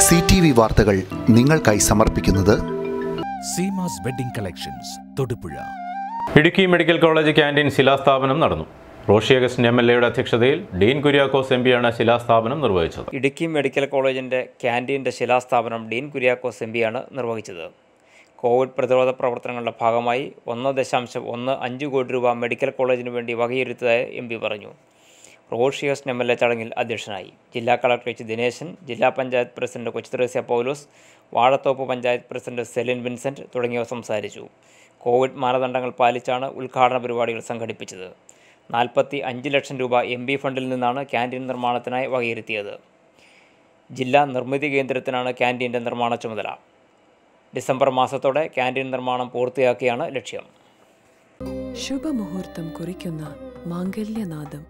C T V വാർത്തകൾ നിങ്ങൾക്കായി സമർപ്പിക്കുന്നത് Seemas wedding collections Thodupuzha Idukki medical college canteen ശിലാസ്ഥാപനം നടന്നു റോഷി അഗസ്റ്റിൻ എം എൽ എയുടെ അധ്യക്ഷതയിൽ ഡീൻ കുര്യാക്കോസ് എം പിയാണ് ശിലാസ്ഥാപനം നിർവഹിച്ചത് ഇടുക്കി മെഡിക്കൽ കോളേജിൻ്റെ ക്യാൻറ്റീൻ്റെ ശിലാസ്ഥാപനം ഡീൻ കുര്യാക്കോസ് എം പിയാണ് നിർവഹിച്ചത് കോവിഡ് പ്രതിരോധ പ്രവർത്തനങ്ങളുടെ ഭാഗമായി ഒന്ന് ദശാംശം ഒന്ന് അഞ്ച് കോടി രൂപ മെഡിക്കൽ കോളേജിന് വേണ്ടി വകയിരുത്തതായി എം പി പറഞ്ഞു റോഷിയസ് എം എൽ എ ചടങ്ങിൽ അധ്യക്ഷനായി ജില്ലാ കളക്ടർ എച്ച് ദിനേശൻ ജില്ലാ panchayat president Kochuthresya Paulose Vazhathoppu panchayat president Celine Vincent തുടങ്ങിയവർ സംസാരിച്ചു കോവിഡ് മാനദണ്ഡങ്ങൾ പാലിച്ചാണ് ഉദ്ഘാടന പരിപാടികൾ സംഘടിപ്പിച്ചത് നാൽപ്പത്തി അഞ്ച് ലക്ഷം രൂപ എം ബി ഫണ്ടിൽ നിന്നാണ് ക്യാൻറ്റീൻ നിർമ്മാണത്തിനായി വകയിരുത്തിയത് ജില്ലാ നിർമ്മിതി കേന്ദ്രത്തിനാണ് ക്യാൻറ്റീൻ്റെ നിർമ്മാണ ചുമതല ഡിസംബർ മാസത്തോടെ ക്യാൻറ്റീൻ നിർമ്മാണം പൂർത്തിയാക്കിയാണ് ലക്ഷ്യം ശുഭമുഹൂർത്തം കുറിക്കുന്ന മാംഗല്യനാദം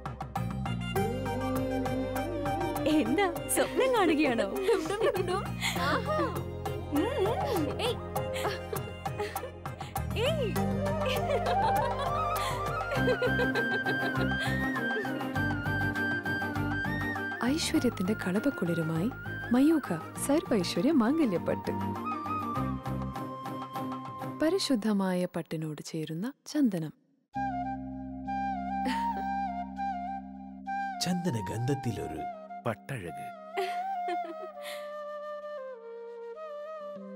എന്താ സ്വപ്നം കാണുകയാണോ ഉം. ഏയ്. ഏയ്. ഐശ്വര്യത്തിന്റെ കളപക്കുളിരുമായി മയൂഖ സർവൈശ്വര്യ മാംഗല്യപ്പട്ട് പരിശുദ്ധമായ പട്ടിനോട് ചേരുന്ന ചന്ദനം ചന്ദന ഗന്ധത്തിലൊരു പട്ടഴക്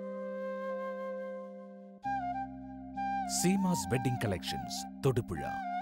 സീമാസ് വെഡിംഗ് കളക്ഷൻസ് തൊടുപുഴ